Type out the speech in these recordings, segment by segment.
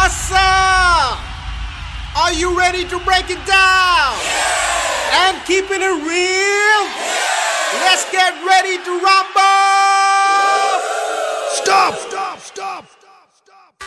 Massa! Are you ready to break it down? And keeping it real? Let's get ready to rumble! Stop! Stop! Stop! Stop! Stop!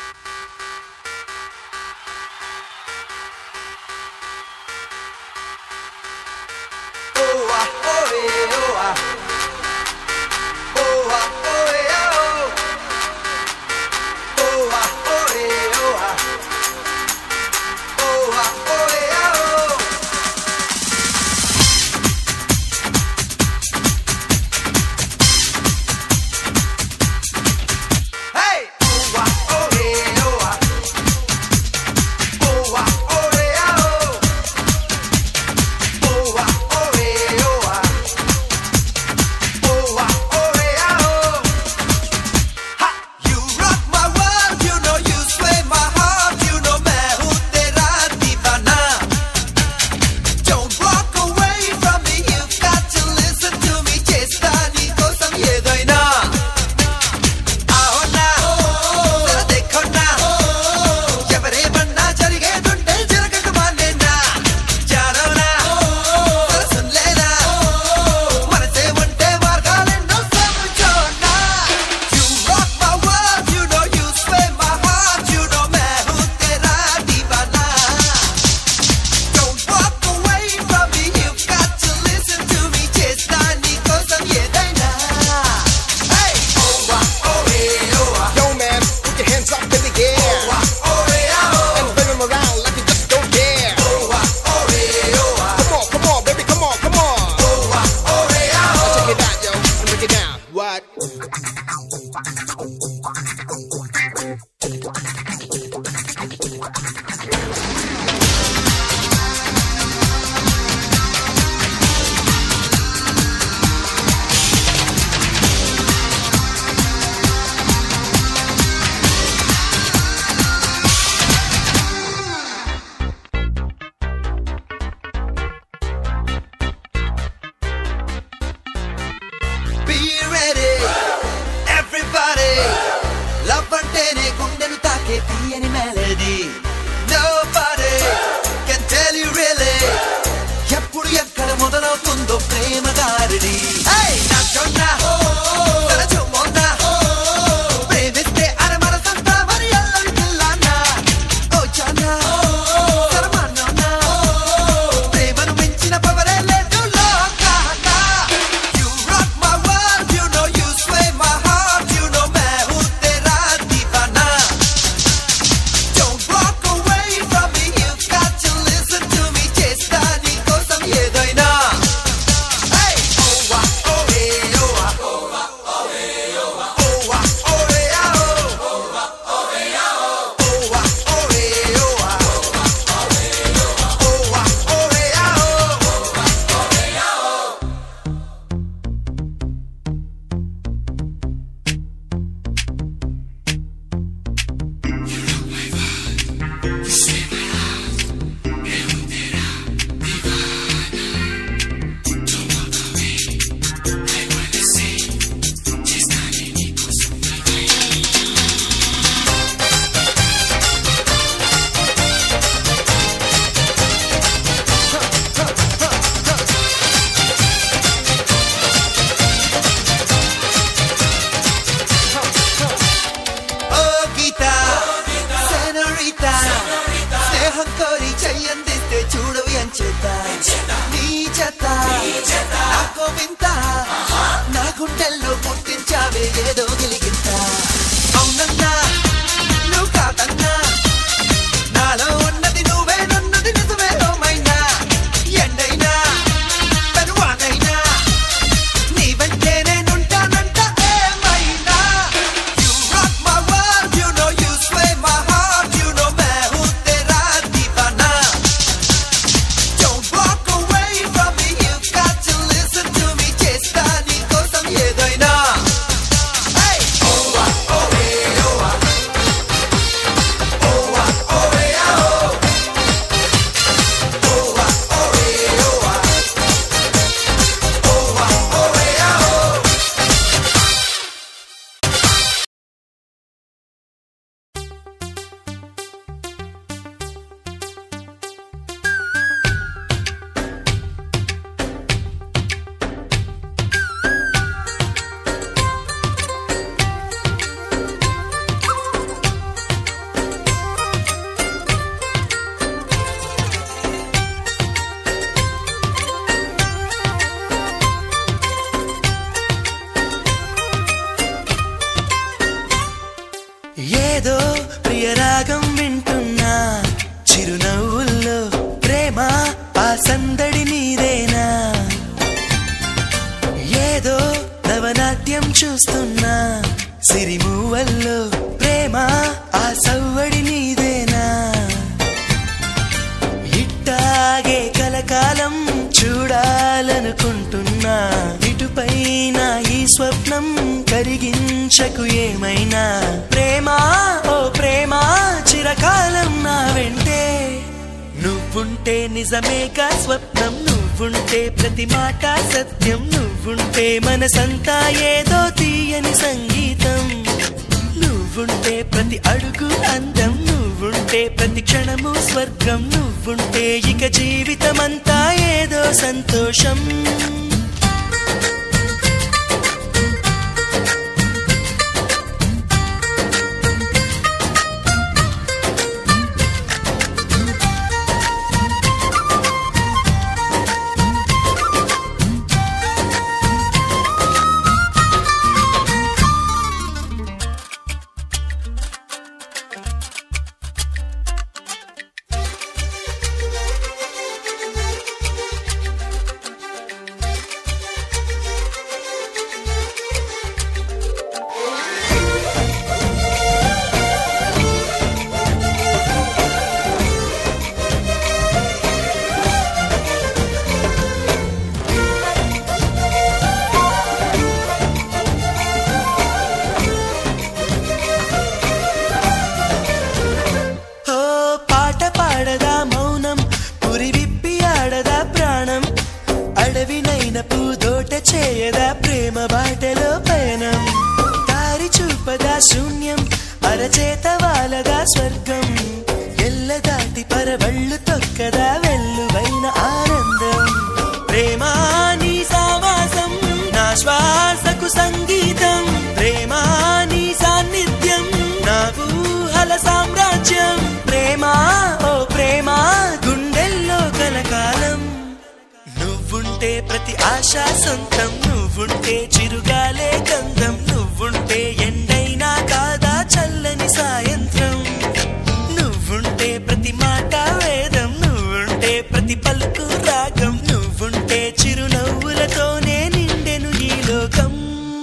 Yo, man, put your hands up in the air. And wave them around like you just don't care. Come on, come on, baby, come on, come on. Now check it out, yo, and break it down. What? Be ready, everybody. Love అంటేనే గుండెను తాకే తీయని melody Nobody can tell you really ఎప్పుడు ఎక్కడ మొదలవుతుందో ప్రేమ దారిడి Hey, నాచోన్నా, తలచోమోన్నా, ప్రేమిస్తే అరమరసంతా మరి అల్లరి పిల్లాన్నా. ఓ చాన్నా, తరమన్నోన్నా, ప్రేమను మించిన పవరే లేదు లోకాన. You rock my world, you know you sway my heart, you know मैं हूँ तेरा दीवाना. Don't walk away from me, you've got to listen to me. చేస్తా నీకోసం ఏదైనా. Hey! Oh, ah, oh, eh, oh, ah. Oh, ah, oh, eh, ah, oh. Oh, ah, oh, eh, oh, ah. Oh, ah, oh, eh, ah, oh. ఓ Geeta senorita స్నేహం కోరి చెయ్యందిస్తే చూడవి అంచేత నీ చేత నాకో వింత నా గుండెల్లో పుట్టించావే ఏదో గిలిగింత అవునన్నా నువ్వు కాదన్నా నాలో ఉన్నది నువ్వే నన్నది నిజమే రోమైనా ఎండైనా పెనువానైనా నీ వెంటే నేనుంటానంట ఏమైనా You rock my world, you know you sway my heart, you know मैं हूँ तेरा दीवाना. Don't walk away from me, you've got to listen to me. చేస్తా నీకోసం ఏదైనా. Hey! ఏదో ప్రియరాగం వింటున్నా చిరునవ్వుల్లో ప్రేమ ఆ సందడి నీదేనా ఏదో నవనాట్యం చూస్తున్నా సిరిమూవల్లో ప్రేమ ఆ సవ్వడి నీదేనా ఇట్టాగే కలకాలం చూడాలనుకుంటున్నా ఇటుపైన ఈ స్వప్నం కరిగించకు ఏమైనా ప్రేమ ఓ ప్రేమ చిరకాలం నా వెంటే నువ్వుంటే నిజమేగా స్వప్నం నువ్వుంటే ప్రతి మాట సత్యం నువ్వుంటే మనసంతా ఏదో తీయని సంగీతం నువ్వుంటే ప్రతి అడుగు అందం నువ్వుంటే ప్రతి క్షణము స్వర్గం నువ్వుంటే ఇక జీవితమంతా ఏదో సంతోషం ఓ పాట పాడదా మౌనం పురి విప్పి ఆడదా ప్రాణం అడవినైన పూదోట చేయదా ప్రేమ బాటలో పయనం దారి చూపదా శూన్యం అరచేత వాలదా స్వర్గం ఎల్ల దాటి పరవళ్ళు తొక్కదా వెల్లువైన ఆనందం ప్రేమ నీ సావాసం నా శ్వాసకు సంగీతం ప్రేమ నీ సాన్నిధ్యం నా ఊహల సామ్రాజ్యం ప్రేమ ఓ ప్రేమ గుండెల్లో కలకాలం నువ్వుంటే ప్రతి ఆశ సొంతం నువ్వుంటే చిరుగాలే గంధం నువ్వుంటే ఎండైనా కాదా చల్లని సాయంత్రం నువ్వుంటే ప్రతి మాట వేదం నువ్వుంటే ప్రతి పలుకు రాగం నువ్వుంటే చిరునవ్వులతోనే నిండెను ఈ లోకం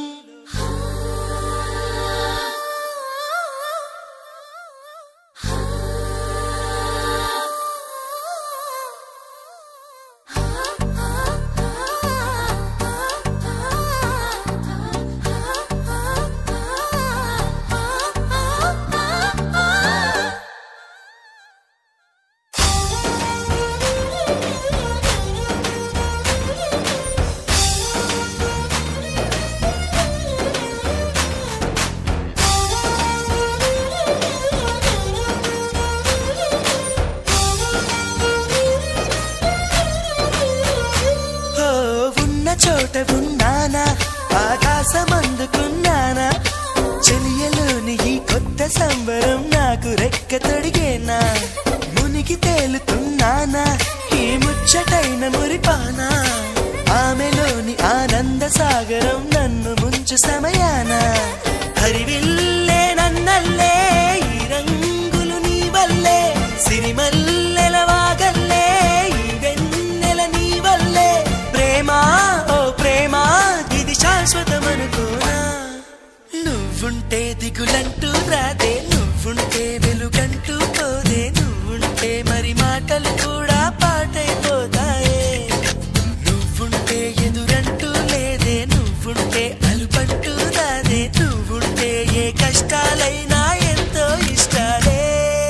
ఓ ఉన్న చోట ఉన్నానా ఆకాశం అందుకున్నానా చెలియలోని ఈ కొత్త సంబరం నాకు రెక్క తొడిగేనా మునిగి తేలుతున్నానా ఈ ముచ్చటైన మురిపానా ఆమెలోని ఆనంద సాగరం నన్ను ముంచు సమయాన హరివిల్లే నన్నల్లే ఈ రంగులు నీ వల్లే సిరిమల్లెల వాగల్లే ఈ వెన్నెల నీ వల్లే ప్రేమ ఓ ప్రేమ ఇది శాశ్వతమనుకోనా నువ్వుంటే దిగులంటూ రాదే నువ్వుంటే వెలుగంటూ పోదే నువ్వుంటే మరి మాటలు కూడా పాటైపోతాయే నువ్వుంటే ఎదురంటూ లేదే నువ్వుంటే అలుపంటూ రాదే నువ్వుంటే ఏ కష్టాలైనా ఎంతో ఇష్టాలే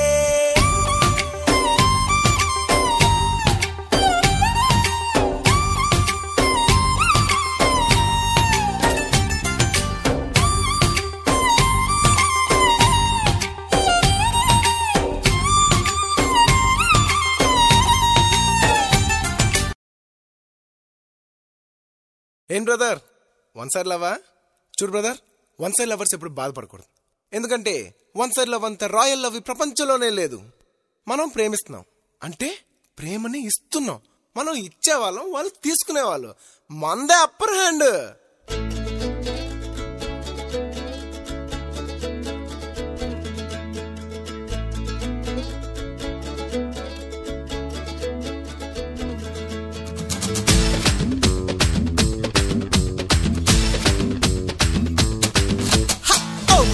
ఏం బ్రదర్ వన్ సైడ్ లవా చూడు బ్రదర్ వన్ సైడ్ లవర్స్ ఎప్పుడు బాధపడకూడదు ఎందుకంటే వన్ సైడ్ లవ్ అంత రాయల్ లవ్ ఈ ప్రపంచంలోనే లేదు మనం ప్రేమిస్తున్నాం అంటే ప్రేమని ఇస్తున్నాం మనం ఇచ్చేవాళ్ళం వాళ్ళు తీసుకునేవాళ్ళు మందే అప్పర్ హ్యాండ్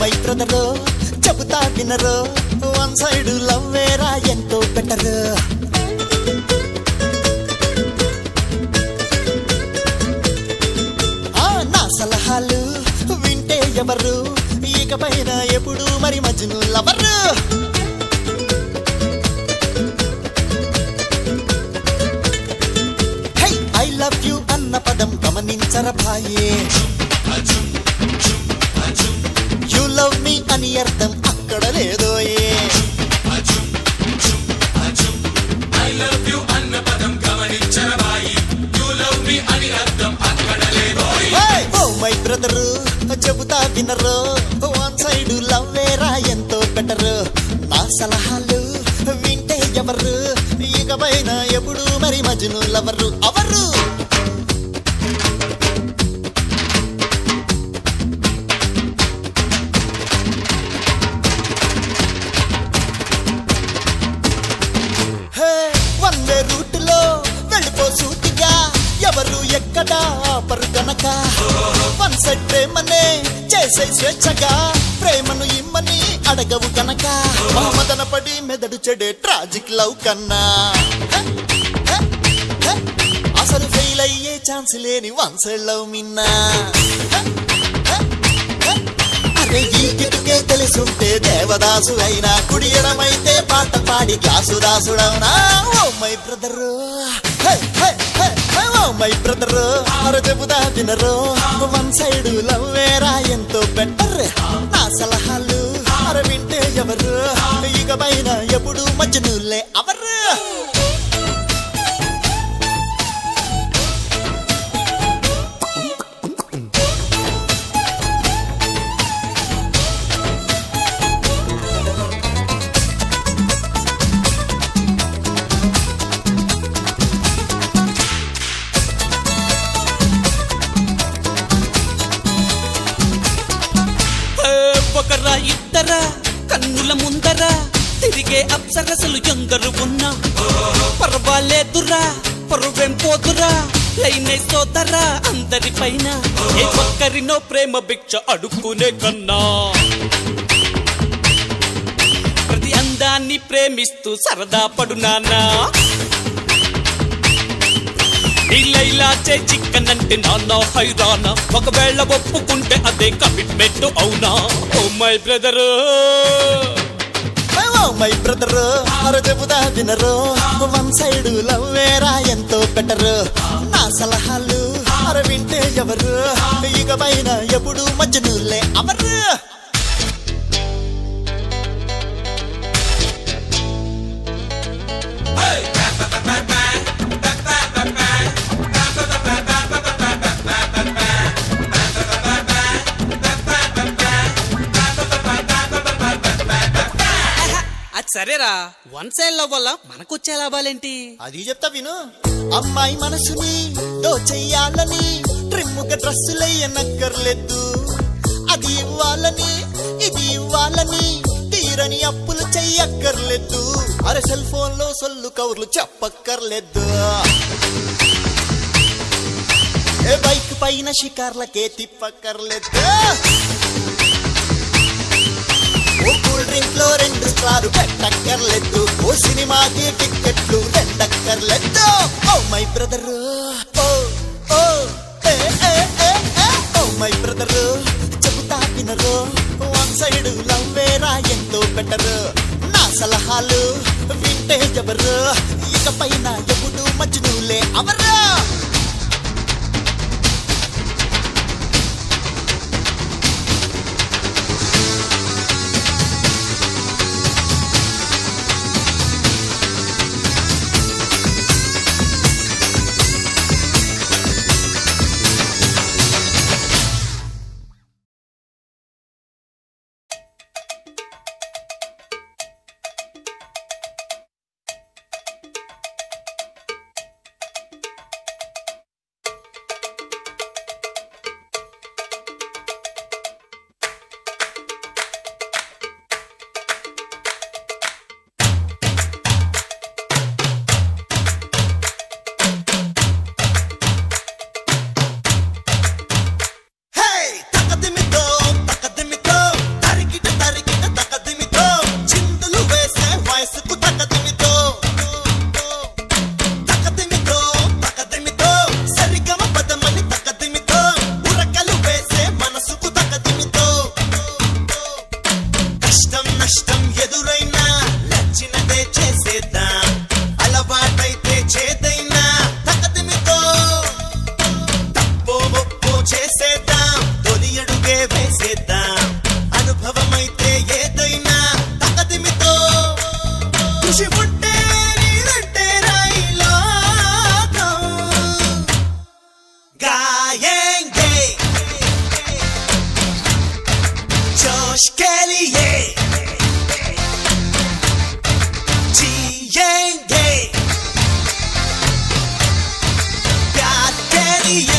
మై బ్రదరు చెబుతా వినరు వన్ సైడ్ లవ్ వేరా ఎంతో బెటరు ఆ నా సలహాలు వింటే ఎవరు ఇకపైన ఎప్పుడు మరి Majnu lover hi I love you అన్న పదం గమనించర భాయే యు లవ్ మీ అని అర్థం అక్కడ లేదోయే ఓ మై బ్రదరు చెబుతా వినరు వన్ సైడ్ లవ్ వేరా ఎంతో బెటరు నా సలహాలు వింటే ఎవరు ఇకపైన ఎప్పుడు మరి మజ్ను లవరు అవరు హే, వన్ వే రూట్ లో వెళ్ళిపో సూటిగా ఎవరు ఎక్కడ ఆపరు గనక వన్ సైడ్ ప్రేమనే చేసే స్వేచ్ఛగా ప్రేమను ఇమ్మని అడగవు గనక మహమ్మదన పడి మెదడు చెడే ట్రాజిక్ లవ్ కన్నా హే, హే, హే, అసలు ఫెయిల్ అయ్యే ఛాన్స్ లేని వన్ సైడ్ లవ్ మిన్నా హే, హే, హే. అరే ఈ కిటుకే తెలుసుంటే దేవదాసు అయినా కుడి ఎడమైతే పాట పాడి క్లాసు దాసుడవునా oh my brother oh my brother అర చెబుదా వినరు వన్ సైడ్ లవ్ వేరా ఎంతో బెటర్ నా సలహాలు అర వింటే ఎవరు ఇక పైన ఎప్పుడు మధ్యనులే అవరు ఏ, ఒకరా ఇద్దరా కన్నుల ముందరా తిరిగే అప్సరసలు ఎందరు ఉన్నా పర్వాలేదురా పరువేం పోదురా లైనే సోదరా అందరి పైన ఏ ఒక్కరినో ప్రేమ భిక్ష అడుక్కునే కన్నా ప్రతి అందాన్ని ప్రేమిస్తూ సరదా పడు నాన్నా నీలైలా చే చిక్కన్ అంటే నాన్న హైరానా ఒకవేళ ఒప్పుకుంటే అదే కమిట్మెంట్ అవునా oh my brother oh my brother అర చెబుదా వినరు వన్ సైడ్ లవ్ వేరా ఎంతో బెటర్ నా సలహాలు అర వింటే ఎవరు ఇక పైన ఎప్పుడు మధ్యనులే అవరు అది సరేరా వన్ సైడ్ లవ్ వల్ల మనకొచ్చే లాభాలేంటి అది చెప్తా విను అమ్మాయి మనసుని దోచెయ్యాలని ట్రిమ్ముగా డ్రెస్సులయ్యనక్కర్లేదు అది ఇవ్వాలని ఇది ఇవ్వాలని తీరని అప్పులు చెయ్యక్కర్లేదు అరే సెల్ ఫోన్ లో సొల్లు కవర్లు చెప్పక్కర్లేదు ఏ బైక్ పైన షికార్లకే తిప్పక్కర్లేదు ఓ కూల్ డ్రింక్ లో రెండు స్టార్ పెట్టక్కర్లేదు ఓ సినిమాకి టిక్కెట్లు రెండక్కర్లేదు oh my brother oh oh ఏ ఏ ఏ ఏ ఓ మై బ్రదర్ చెబుతా వినరు వన్ సైడ్ లవ్ వేరా ఎంతో బెటర్ నా సలహాలు వింటే ఎవరు ఇక పైన ఎప్పుడు మజ్నులే అవరా నష్టం ఎదురైనా నచ్చినదే చేసేద్దాం అలవాటైతే చేదైనా తగదిమితో తప్పో ఒప్పో చేసేద్దాం తొలి అడుగే వేసేద్దాం అనుభవమైతే ఏదైనా తగదిమితో కృషి ఉంటే నీదంటే రాయిలోకం గాయేంగే जोश के लिए जिएंगे प्यार के लिए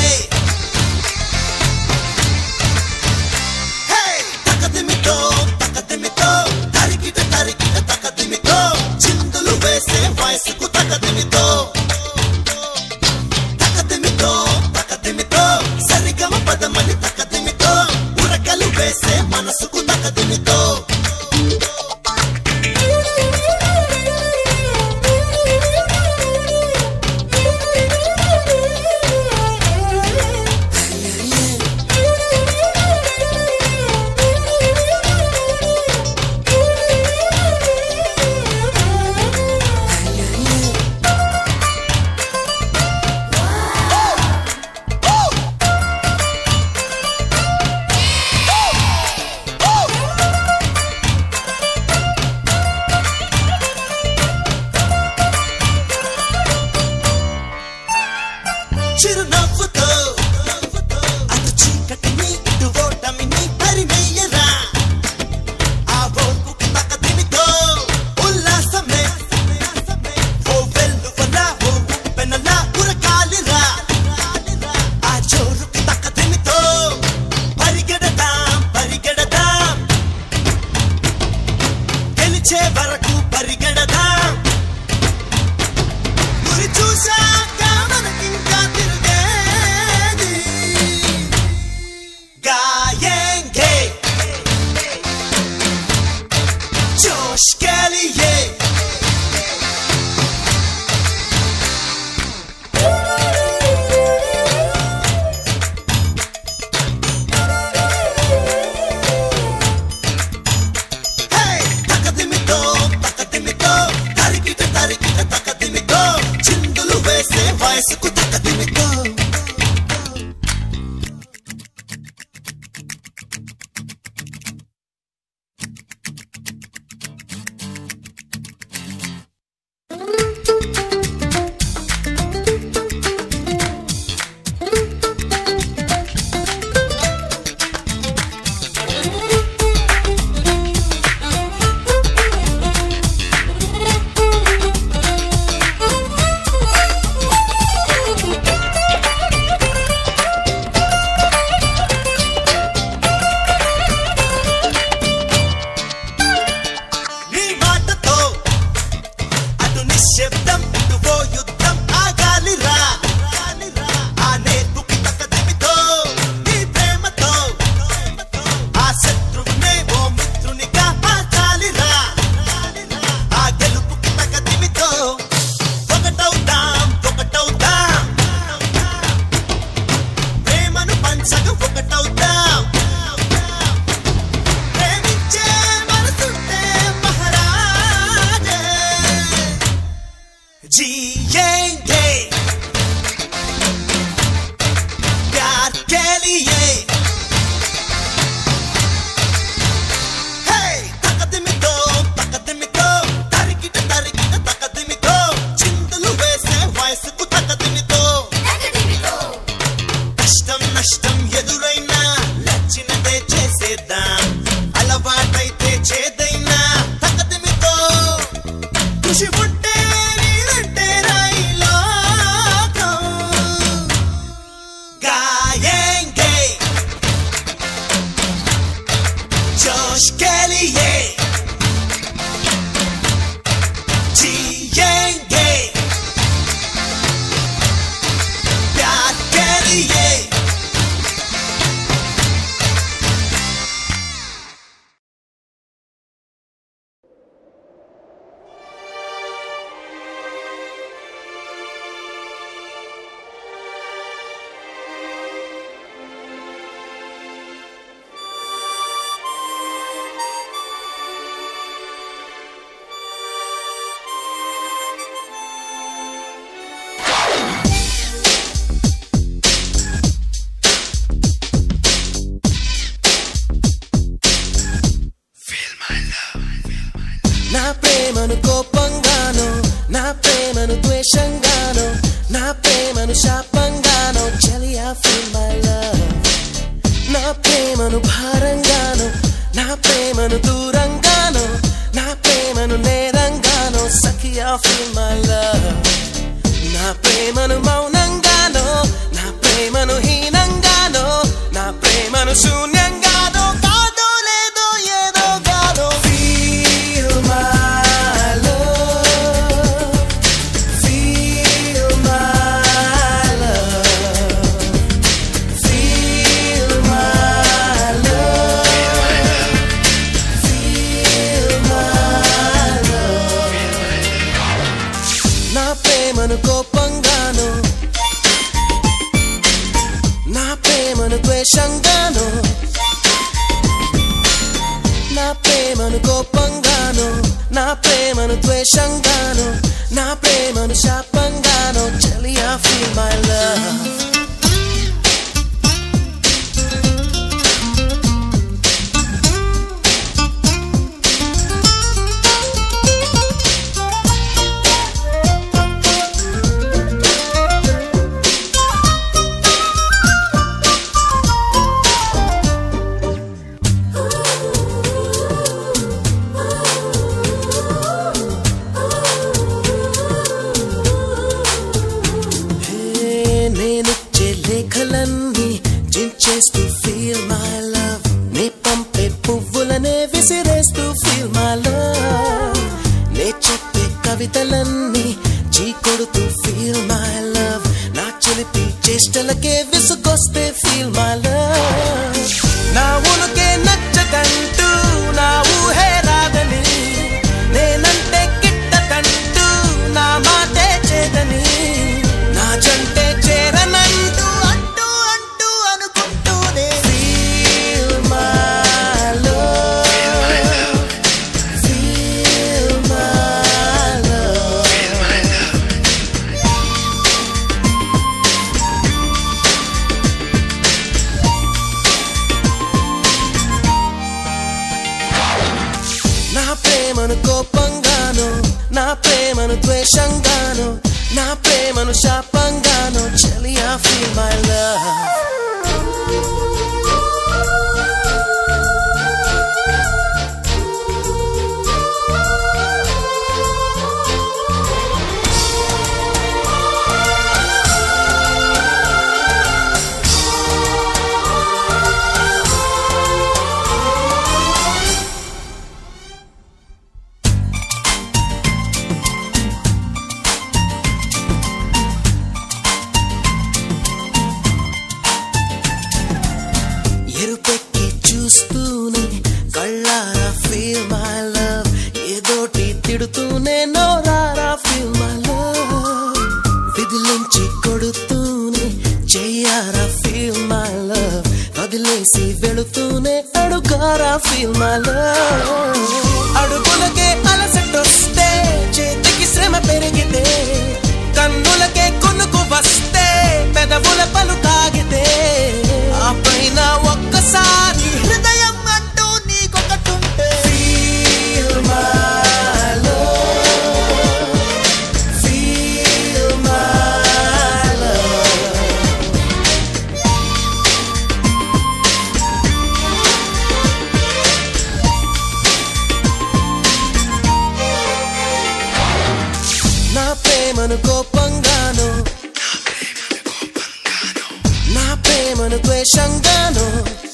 Hey! తకదిమితో తకదిమితో తరికిట తరికిట తకదిమితో చిందులు వేసే వయసుకు తకదిమితో తకదిమితో తకదిమితో సరిగమ పదమని తకదిమితో ఉరకలు వేసే మనసుకు తకదిమితో చిరునవ్వుతో అటు చీకటిని ఇటు ఓటమిని పరిమెయ్యరా ఆ ఓర్పుకి తకదిమితో ఉల్లాసమే ఓ వెల్లువలా ఓ ఉప్పెనలా ఉరకాలిరా ఆ జోరుకి తకదిమితో పరిగెడదాం పరిగెడదాం గెలిచే వరకు పరిగెడదాం గురి చూశాక మనకింకా తిరిగేది గాయేంగే जोश के लिए Hey! తకదిమితో తకదిమితో తరికిట తరికిట తకదిమితో చిందులు వేసే వయసుకు తకదిమితో నీ మాటతో అటు నిశ్శబ్దం ఇటు ఓ యుద్ధం ఆగాలిరా ఆ నేర్పుకి తక్కదిమితో నీ ప్రేమతో ఆ శత్రువునే ఓ మిత్రునిగా మార్చాలిరా ఆ గెలుపుకి తక్కదిమితో ఒకటవుతాం ఒకటవుతాం ప్రేమను పంచగా ఒకటవుతాం ప్రేమించే మనసుంటే మహారాజే जिएंगे प्यार के लिए Hey! తకదిమితో తకదిమితో తరికిట తరికిట తకదిమితో చిందులు వేసే వయసుకు తకదిమితో కష్టం నష్టం ఎదురైనా నచ్చినదే చేసేద్దాం అలవాటైతే చేదైనా తకదిమితో కృషి ఉంటే నీదంటే రాయిలోకం గాయేంగే जोश के लिए जिएंगे प्यार के लिए నా ప్రేమను కోపంగాను నా ప్రేమను ద్వేషంగాను నా ప్రేమను శాపంగాను చలియా ఫీల్ మై లవ్ నా ప్రేమను భారంగాను నా ప్రేమను దూరంగాను నా ప్రేమను నేరంగాను సఖియా ఫీల్ మై లవ్ నా ప్రేమను మౌనంగాను నా ప్రేమను హీనంగాను నా ప్రేమను శూన్యంగాను కాదో లేదో ఏదో గాను feel my love feel my love Feel my love. Feel my love. నా ప్రేమను కోపంగాను నా ప్రేమను ద్వేషంగాను నా ప్రేమను కోపంగాను నా ప్రేమను ద్వేషంగాను నా ప్రేమను శాపంగాను చలియా ఫీల్ మై లవ్ నేనిచ్చే లేఖలన్నీ జించేస్తూ ఫీల్ మై లవ్ నే పంపే పువ్వులనే విసిరేస్తూ ఫీల్ మై లవ్ నే చెప్పే కవితలన్నీ చీ కొడుతూ ఫీల్ మై లవ్ నా చిలిపి చేష్టలకే విసుకొస్తే ఫీల్ మై లవ్ నా ఉనుకే నచ్చదంటూ నా ఊహే రాదని నేనంటే గిట్టదంటూ నా మాటే చేదని నా జంటే చేరనంటూ అంటూ అంటూ అనుకుంటూనే Feel my love. Feel my love. నా ప్రేమను కోపంగాను నా ప్రేమను ద్వేషంగాను నా ప్రేమను శాపంగాను చలియా ఫీల్ మై లవ్ ఎరుపెక్కి చూస్తూనే కళ్ళారా ఫీల్ మై లవ్ ఏదోటి తిడుతూనే నోరారా ఫీల్ మై లవ్ విదిలించి కొడుతూనే చెయ్యారా ఫీల్ మై లవ్ వదిలేసి వెళుతూనే అడుగారా ఫీల్ మై లవ్ అడుగులకే అలసటొస్తే చేతికి శ్రమ పెరిగితే కన్నులకే కొనుకు వస్తే పెదవుల పలు కాగితే ఆ పైన ఒక్కసారి హృదయం అంటూ నీకొకటుంటే Feel my love. Feel my love. నా ప్రేమను కోపంగాను నా ప్రేమను ద్వేషంగాను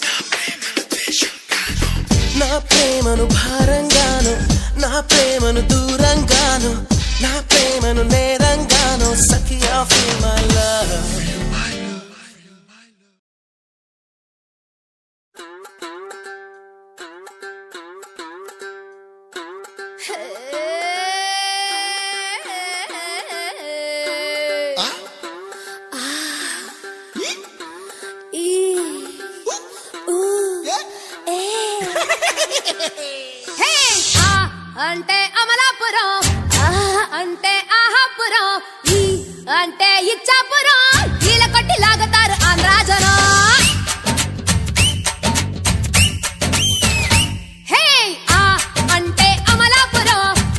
నా ప్రేమను భారంగాను నా ప్రేమను దూరంగాను నా ప్రేమను నేరంగాను సఖియా ఫీల్ మై లవ్ హే! ఆ అంటే అమలాపురం ఆ అంటే ఆహాపురం ఈ అంటే ఇచ్చాపురం ఈల కొట్టి లాగుతారు ఆంధ్రాజనం హే! ఆ అంటే అమలాపురం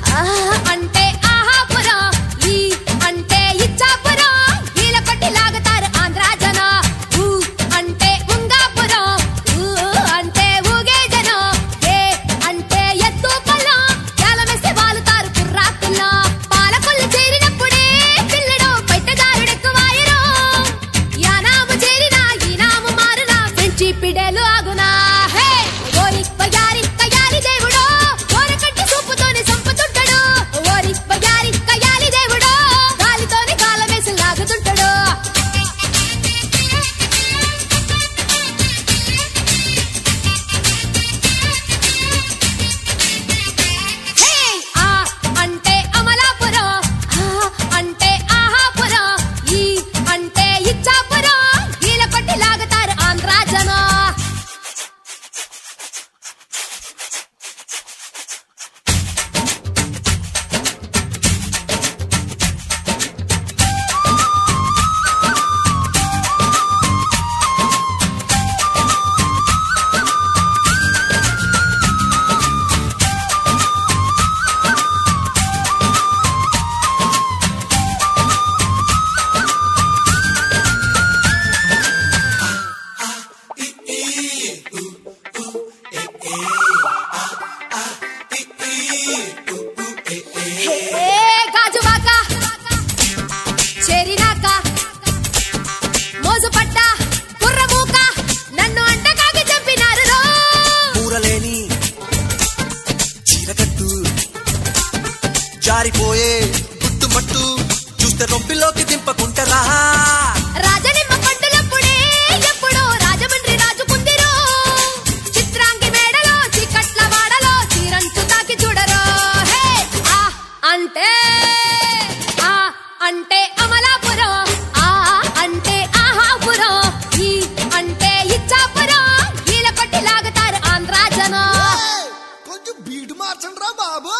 జారిపోయే గుట్టుమట్టు చూస్తే రొంపిలోకి దింపకుంటరా రాజనిమ్మ పండులప్పుడే ఎప్పుడో రాజమండ్రి రాజుకుందిరో చిత్రాంగి మేడలో చీకట్ల వాడలో చీరంచు తాకి చూడరో హే ఆ అంటే ఆ అంటే అమలాపురం ఆ అంటే ఆహాపురం ఈ అంటే ఇచ్చాపురం ఈల కొట్టి లాగుతారు ఆంధ్ర జనం ఏయ్, కొంచెం బీటు మార్చండి రా బాబు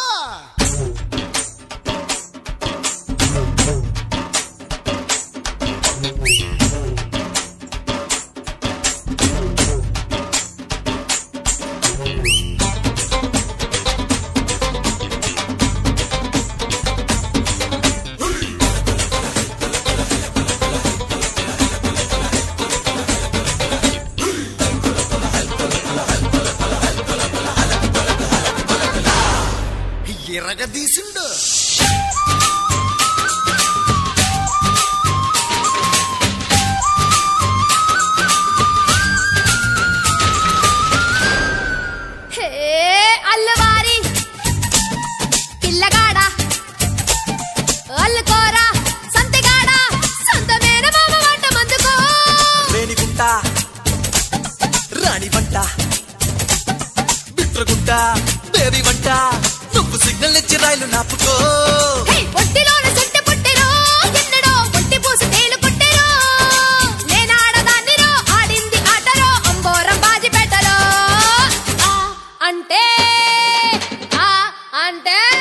ఎరగదీసిండు హే అల్లవారి పిల్లగాడ అల్లుకోర సంతగాడ సొంతమైన మామ వంట మందుకో రేణిగుంట రాణి వంట బిట్రగుంట బేబీ వంట నువ్వు సిగ్నల్ ఇచ్చి రైలు నాపుకో హే ఒట్టిలోన సెట్టు పుట్టిరో ఎన్నడో ఒట్టి పూసి తేలు పుట్టిరో నేనాడదాన్నిరో ఆడింది ఆటరో అంబోరం బాజి పెట్టరో ఆ అంటే ఆ అంటే